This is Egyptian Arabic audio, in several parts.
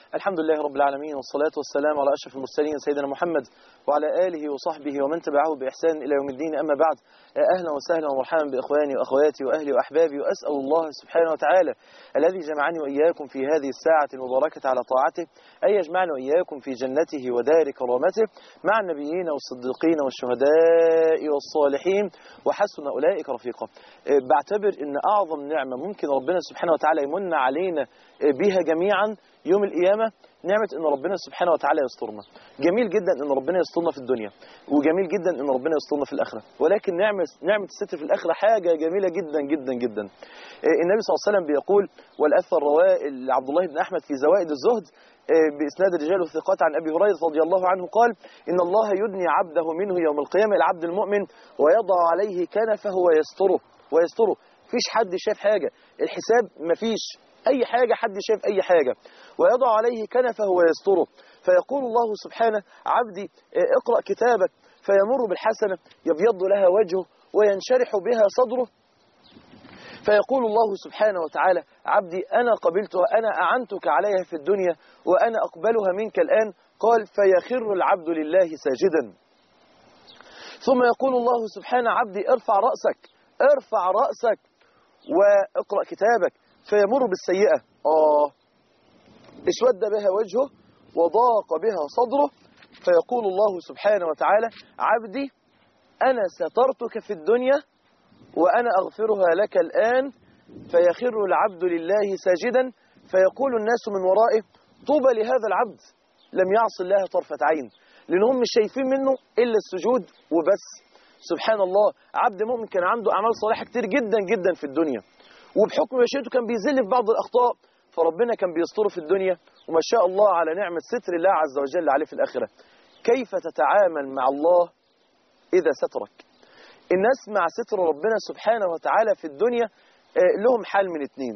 الحمد لله رب العالمين والصلاة والسلام على أشرف المرسلين سيدنا محمد وعلى آله وصحبه ومن تبعه بإحسان إلى يوم الدين أما بعد أهلا وسهلا ومرحبا بإخواني وأخواتي وأهلي وأحبابي وأسأل الله سبحانه وتعالى الذي جمعني وإياكم في هذه الساعة المباركة على طاعته أن يجمعنا وإياكم في جنته ودار كرامته مع النبيين والصديقين والشهداء والصالحين وحسن أولئك رفيقا بعتبر أن أعظم نعمة ممكن ربنا سبحانه وتعالى يمن علينا بها جميعا يوم القيامة نعمة ان ربنا سبحانه وتعالى يسترنا جميل جدا ان ربنا يسترنا في الدنيا وجميل جدا ان ربنا يسترنا في الاخره ولكن نعمه نعمه الستر في الاخره حاجه جميله جدا جدا جدا النبي صلى الله عليه وسلم بيقول والاثر رواه عبد الله بن احمد في زوائد الزهد باسناد الرجال والثقات عن ابي هريره رضي الله عنه قال ان الله يدني عبده منه يوم القيامه العبد المؤمن ويضع عليه كنفه ويستره ويستره مفيش حد شاف حاجه الحساب مفيش أي حاجة حد شايف أي حاجة ويضع عليه كنفه ويستره فيقول الله سبحانه عبدي اقرأ كتابك فيمر بالحسنة يبيض لها وجهه وينشرح بها صدره فيقول الله سبحانه وتعالى عبدي أنا قبلتها أنا أعنتك عليها في الدنيا وأنا أقبلها منك الآن قال فيخر العبد لله ساجدا ثم يقول الله سبحانه عبدي ارفع رأسك ارفع رأسك واقرأ كتابك فيمر بالسيئة آه اسود بها وجهه وضاق بها صدره فيقول الله سبحانه وتعالى عبدي أنا سترتك في الدنيا وأنا أغفرها لك الآن فيخر العبد لله ساجدا فيقول الناس من ورائه طوبى لهذا العبد لم يعص الله طرفة عين لأنهم مش شايفين منه إلا السجود وبس سبحان الله عبد مؤمن كان عنده أعمال صالحة كتير جدا جدا في الدنيا وبحكم مشيئته كان بيذل في بعض الأخطاء فربنا كان بيستره في الدنيا وما شاء الله على نعمة ستر الله عز وجل عليه في الآخرة كيف تتعامل مع الله إذا سترك الناس مع ستر ربنا سبحانه وتعالى في الدنيا لهم حال من اتنين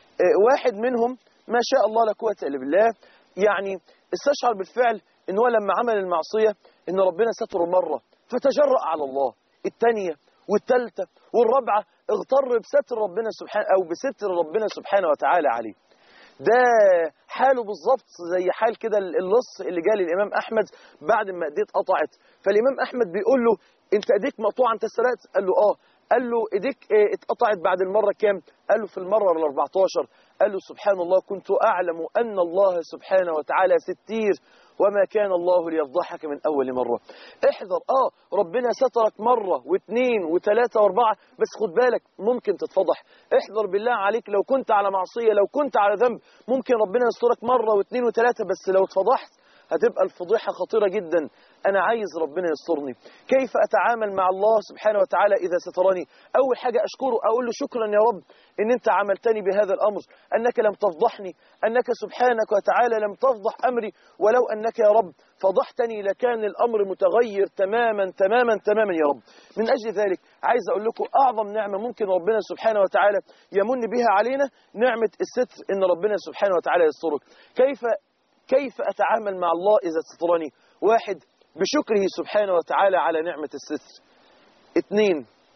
واحد منهم ما شاء الله لا قوة إلا بالله يعني استشعر بالفعل ان هو لما عمل المعصية ان ربنا ستره مرة فتجرأ على الله الثانية والثالثة والرابعة اغتر بستر ربنا سبحانه أو بستر ربنا سبحانه وتعالى عليه ده حاله بالظبط زي حال كده اللص اللي جاء للإمام أحمد بعد ما ايديه اتقطعت فالإمام أحمد بيقول له أنت ايديك مقطوعة أنت سرقت قال له آه قال له ايديك اتقطعت بعد المرة كام قال له في المرة ال 14 قال له سبحان الله كنت أعلم أن الله سبحانه وتعالى ستير وما كان الله ليفضحك من أول مرة احذر آه ربنا سترك مرة واثنين وثلاثة واربعة بس خد بالك ممكن تتفضح احذر بالله عليك لو كنت على معصية لو كنت على ذنب ممكن ربنا يسترك مرة واثنين وثلاثة بس لو اتفضحت هتبقى الفضيحة خطيرة جدا أنا عايز ربنا يسترني كيف أتعامل مع الله سبحانه وتعالى إذا سترني أول حاجة أشكره أقول له شكرا يا رب إن أنت عملتني بهذا الأمر أنك لم تفضحني أنك سبحانك وتعالى لم تفضح أمري ولو أنك يا رب فضحتني لكان الأمر متغير تماما تماما تماما يا رب من أجل ذلك عايز أقول لكم أعظم نعمة ممكن ربنا سبحانه وتعالى يمن بها علينا نعمة الستر إن ربنا سبحانه وتعالى يسترك كيف كيف أتعامل مع الله إذا سترني واحد بشكره سبحانه وتعالى على نعمة الستر اثنين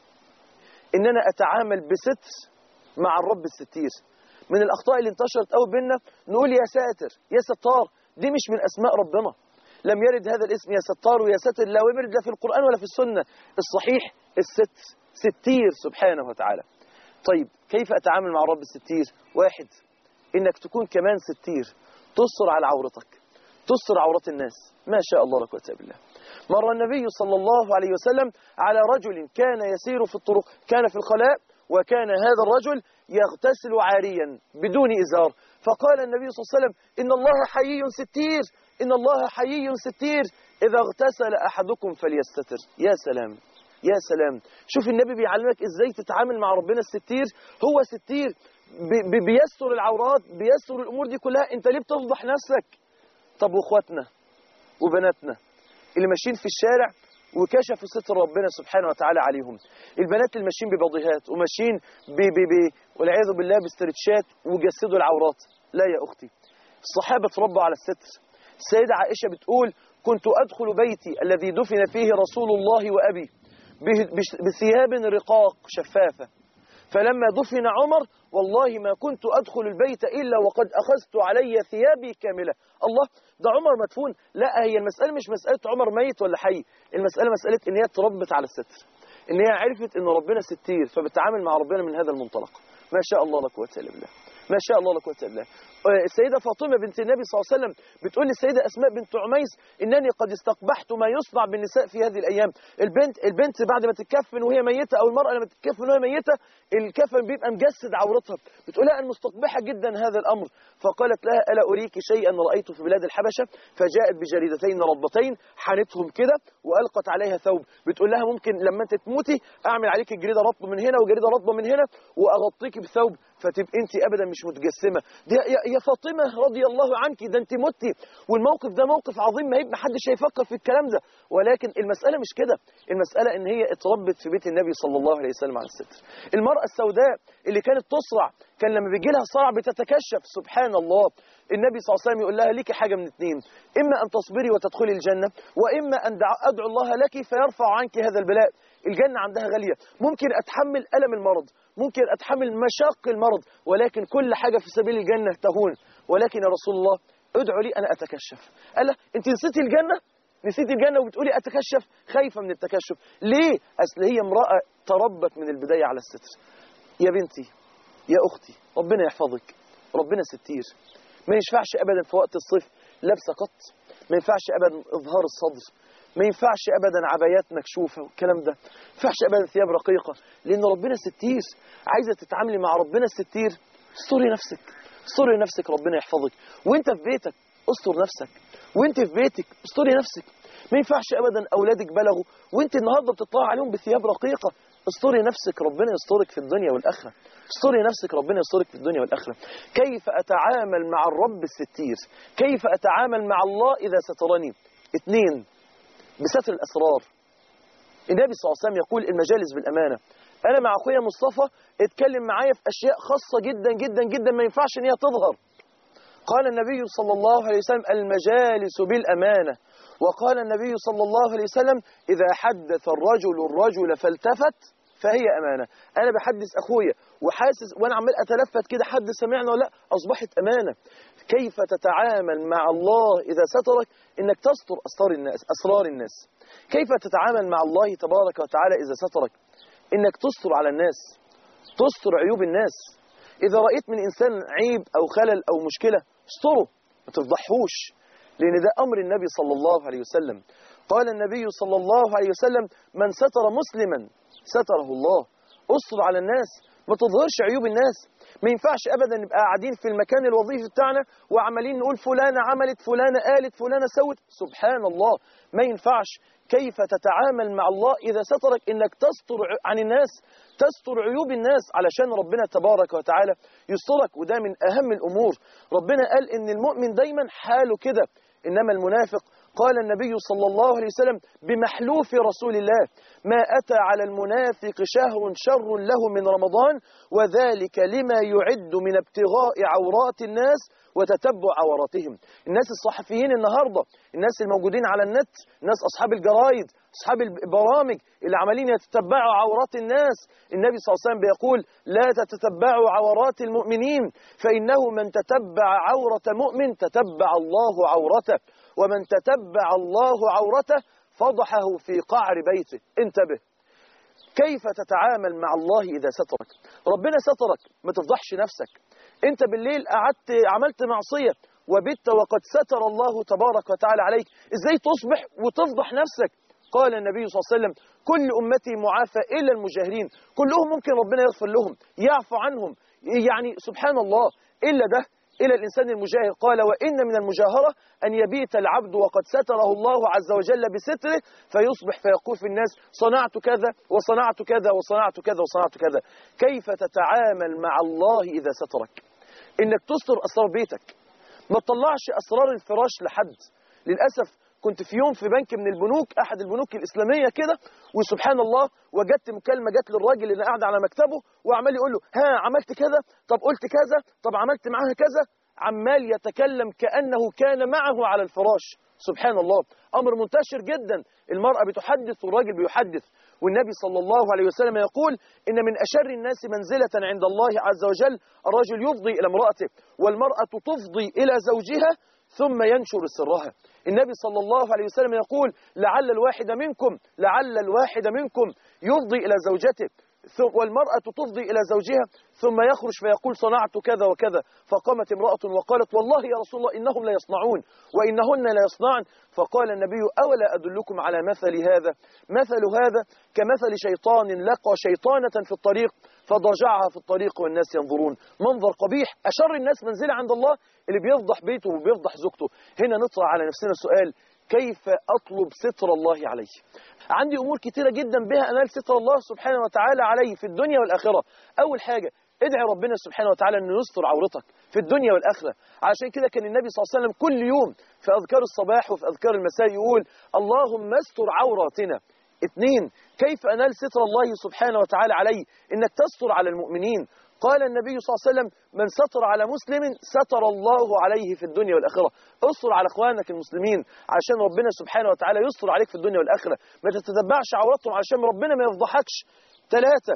إن أنا أتعامل بستر مع الرب الستير من الأخطاء اللي انتشرت أو بينا نقول يا ساتر يا ستار دي مش من أسماء ربنا لم يرد هذا الاسم يا ستار ويا ساتر لا يرد لا في القرآن ولا في السنة الصحيح الستر ستير سبحانه وتعالى طيب كيف أتعامل مع الرب الستير واحد إنك تكون كمان ستير تستر على عورتك تستر عورات الناس ما شاء الله لا قوه الا بالله مر النبي صلى الله عليه وسلم على رجل كان يسير في الطرق كان في الخلاء وكان هذا الرجل يغتسل عاريا بدون إزار فقال النبي صلى الله عليه وسلم إن الله حيي ستير إن الله حيي ستير إذا اغتسل أحدكم فليستتر يا سلام يا سلام شوف النبي بيعلمك إزاي تتعامل مع ربنا الستير هو ستير بيستر العورات بيستر الأمور دي كلها أنت ليه بتفضح نفسك طب واخواتنا وبناتنا اللي ماشيين في الشارع وكشفوا ستر ربنا سبحانه وتعالى عليهم البنات اللي ماشيين ببضيهات وماشيين ب ب ب والعياذ بالله باسترتشات وجسدوا العورات لا يا أختي الصحابة تربوا على الستر السيدة عائشة بتقول كنت أدخل بيتي الذي دفن فيه رسول الله وأبي بثياب رقاق شفافة فلما دفن عمر والله ما كنت أدخل البيت إلا وقد أخذت علي ثيابي كاملة الله ده عمر مدفون لا هي المسألة مش مسألة عمر ميت ولا حي المسألة مسألة إن هي اتربت على الستر إن هي عرفت إن ربنا ستير فبتعامل مع ربنا من هذا المنطلق ما شاء الله لا قوة إلا بالله ما شاء الله لا قوه الا بالله السيده فاطمه بنت النبي صلى الله عليه وسلم بتقول للسيده اسماء بنت عميس انني قد استقبحت ما يصنع بالنساء في هذه الايام البنت البنت بعد ما تتكفن وهي ميته او المراه لما تتكفن وهي ميته الكفن بيبقى مجسد عورتها بتقول لها انا مستقبحه جدا هذا الامر فقالت لها الا اريك شيئا رايته في بلاد الحبشه فجاءت بجريدتين ربطتين حنتهم كده والقت عليها ثوب بتقول لها ممكن لما انت تموتي اعمل عليك جريده رطبه من هنا وجريده رطبه من هنا واغطيك بثوب فتبقى انت ابدا مش متجسمه دي يا, يا فاطمه رضي الله عنك ده انت متي والموقف ده موقف عظيم ما ما حدش هيفكر في الكلام ده ولكن المساله مش كده المساله ان هي اتربت في بيت النبي صلى الله عليه وسلم على الستر المراه السوداء اللي كانت تصرع كان لما بيجي لها صرع بتتكشف سبحان الله النبي صلى الله عليه وسلم يقول لها ليكي حاجه من اثنين اما ان تصبري وتدخلي الجنه واما ان ادعو الله لك فيرفع عنك هذا البلاء الجنه عندها غاليه ممكن اتحمل الم المرض ممكن اتحمل مشاق المرض ولكن كل حاجه في سبيل الجنه تهون ولكن يا رسول الله ادعو لي انا اتكشف قال لها انت نسيتي الجنه نسيتي الجنه وبتقولي اتكشف خايفه من التكشف ليه اصل هي امراه تربت من البدايه على الستر يا بنتي يا اختي ربنا يحفظك ربنا ستير ما ينفعش ابدا في وقت الصيف لابسه قط ما ينفعش ابدا اظهار الصدر ما ينفعش ابدا عبايات مكشوفه والكلام ده ما ينفعش ابدا ثياب رقيقه لان ربنا ستير عايزه تتعاملي مع ربنا الستير استري نفسك استري نفسك ربنا يحفظك وانت في بيتك استر نفسك وانت في بيتك استري نفسك ما ينفعش ابدا اولادك بلغوا وانت النهارده بتطلع عليهم بثياب رقيقه استري نفسك ربنا يسترك في الدنيا والاخره استري نفسك ربنا يسترك في الدنيا والاخره كيف اتعامل مع الرب الستير كيف اتعامل مع الله اذا سترني اثنين بستر الاسرار النبي صلى الله عليه وسلم يقول المجالس بالامانه انا مع اخويا مصطفى اتكلم معايا في اشياء خاصه جدا جدا جدا ما ينفعش ان هي تظهر قال النبي صلى الله عليه وسلم المجالس بالامانه وقال النبي صلى الله عليه وسلم اذا حدث الرجل الرجل فالتفت فهي امانه انا بحدث اخويا وحاسس وانا عمال اتلفت كده حد سمعنا ولا لا اصبحت امانه كيف تتعامل مع الله اذا سترك انك تستر اسرار الناس اسرار الناس كيف تتعامل مع الله تبارك وتعالى اذا سترك انك تستر على الناس تستر عيوب الناس اذا رايت من انسان عيب او خلل او مشكله استره ما تفضحوش لان ده امر النبي صلى الله عليه وسلم قال النبي صلى الله عليه وسلم من ستر مسلما ستره الله استر على الناس ما تظهرش عيوب الناس ما ينفعش ابدا نبقى قاعدين في المكان الوظيفي بتاعنا وعمالين نقول فلانه عملت فلانه قالت فلانه سوت سبحان الله ما ينفعش كيف تتعامل مع الله اذا سترك انك تستر عن الناس تستر عيوب الناس علشان ربنا تبارك وتعالى يسترك وده من اهم الامور ربنا قال ان المؤمن دايما حاله كده انما المنافق قال النبي صلى الله عليه وسلم بمحلوف رسول الله ما أتى على المنافق شهر شر له من رمضان وذلك لما يعد من ابتغاء عورات الناس وتتبع عوراتهم الناس الصحفيين النهاردة الناس الموجودين على النت الناس أصحاب الجرايد أصحاب البرامج اللي عمالين يتتبعوا عورات الناس النبي صلى الله عليه وسلم بيقول لا تتتبعوا عورات المؤمنين فإنه من تتبع عورة مؤمن تتبع الله عورته ومن تتبع الله عورته فضحه في قعر بيته انتبه كيف تتعامل مع الله إذا سترك ربنا سترك ما تفضحش نفسك انت بالليل قعدت عملت معصية وبت وقد ستر الله تبارك وتعالى عليك ازاي تصبح وتفضح نفسك قال النبي صلى الله عليه وسلم كل أمتي معافى إلا المجاهرين كلهم ممكن ربنا يغفر لهم يعفو عنهم يعني سبحان الله إلا ده إلى الإنسان المجاهر قال وإن من المجاهرة أن يبيت العبد وقد ستره الله عز وجل بستره فيصبح فيقول في الناس صنعت كذا وصنعت كذا وصنعت كذا وصنعت كذا كيف تتعامل مع الله إذا سترك إنك تستر أسرار بيتك ما تطلعش أسرار الفراش لحد للأسف كنت في يوم في بنك من البنوك أحد البنوك الإسلامية كده وسبحان الله وجدت مكالمة جت للراجل اللي قاعد على مكتبه وعمال يقول له ها عملت كذا طب قلت كذا طب عملت معاها كذا عمال يتكلم كأنه كان معه على الفراش سبحان الله أمر منتشر جدا المرأة بتحدث والراجل بيحدث والنبي صلى الله عليه وسلم يقول إن من أشر الناس منزلة عند الله عز وجل الرجل يفضي إلى امرأته والمرأة تفضي إلى زوجها ثم ينشر سرها النبي صلى الله عليه وسلم يقول لعل الواحد منكم لعل الواحد منكم يفضي إلى زوجته والمرأة تفضي إلى زوجها ثم يخرج فيقول صنعت كذا وكذا فقامت امرأة وقالت والله يا رسول الله إنهم لا يصنعون وإنهن لا يصنعن فقال النبي أولا أدلكم على مثل هذا مثل هذا كمثل شيطان لقى شيطانة في الطريق فضجعها في الطريق والناس ينظرون منظر قبيح أشر الناس منزلة عند الله اللي بيفضح بيته وبيفضح زوجته هنا نطرح على نفسنا سؤال كيف أطلب ستر الله عليه عندي أمور كتيرة جدا بها أنال ستر الله سبحانه وتعالى علي في الدنيا والآخرة أول حاجة ادعي ربنا سبحانه وتعالى أنه يستر عورتك في الدنيا والآخرة علشان كده كان النبي صلى الله عليه وسلم كل يوم في أذكار الصباح وفي أذكار المساء يقول اللهم استر عوراتنا اثنين كيف أنال ستر الله سبحانه وتعالى علي إنك تستر على المؤمنين قال النبي صلى الله عليه وسلم من ستر على مسلم ستر الله عليه في الدنيا والآخرة استر على اخوانك المسلمين عشان ربنا سبحانه وتعالى يستر عليك في الدنيا والآخرة ما تتتبعش عوراتهم عشان ربنا ما يفضحكش ثلاثة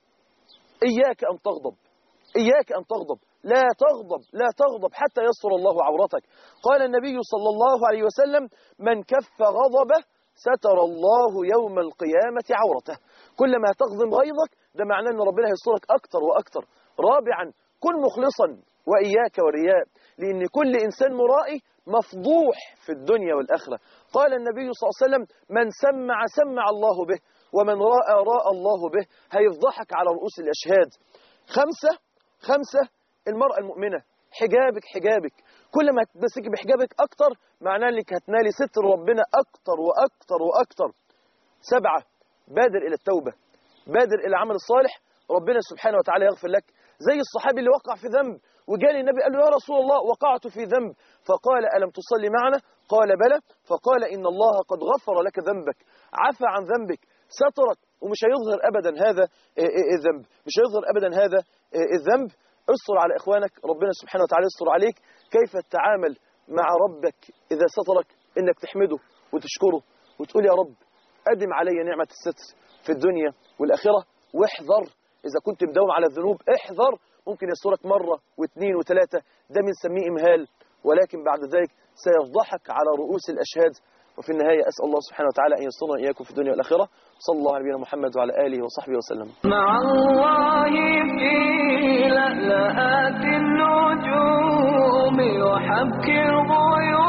إياك أن تغضب إياك أن تغضب لا تغضب لا تغضب حتى يستر الله عورتك قال النبي صلى الله عليه وسلم من كف غضبه ستر الله يوم القيامة عورته كل ما تغضب غيظك ده معناه أن ربنا هيسترك أكتر وأكتر رابعا كن مخلصا وإياك والرياء لأن كل إنسان مرائي مفضوح في الدنيا والآخرة قال النبي صلى الله عليه وسلم من سمع سمع الله به ومن راى راى الله به هيفضحك على رؤوس الأشهاد خمسة خمسة المرأة المؤمنة حجابك حجابك كل ما تمسكي بحجابك أكتر معناه انك هتنالي ستر ربنا أكتر وأكتر وأكتر سبعة بادر إلى التوبة بادر إلى العمل الصالح ربنا سبحانه وتعالى يغفر لك زي الصحابي اللي وقع في ذنب وجاء النبي قال له يا رسول الله وقعت في ذنب فقال ألم تصلي معنا قال بلى فقال إن الله قد غفر لك ذنبك عفى عن ذنبك سترك ومش هيظهر أبدا هذا الذنب مش هيظهر أبدا هذا الذنب استر على إخوانك ربنا سبحانه وتعالى يستر عليك كيف تتعامل مع ربك إذا سترك إنك تحمده وتشكره وتقول يا رب أدم علي نعمة الستر في الدنيا والآخرة واحذر إذا كنت مداوم على الذنوب احذر ممكن يسترك مرة واثنين وثلاثة ده بنسميه إمهال ولكن بعد ذلك سيفضحك على رؤوس الأشهاد وفي النهاية أسأل الله سبحانه وتعالى أن يسترنا إياكم في الدنيا والآخرة صلى الله على نبينا محمد وعلى آله وصحبه وسلم مع الله في لألآت النجوم وحبك الغيوم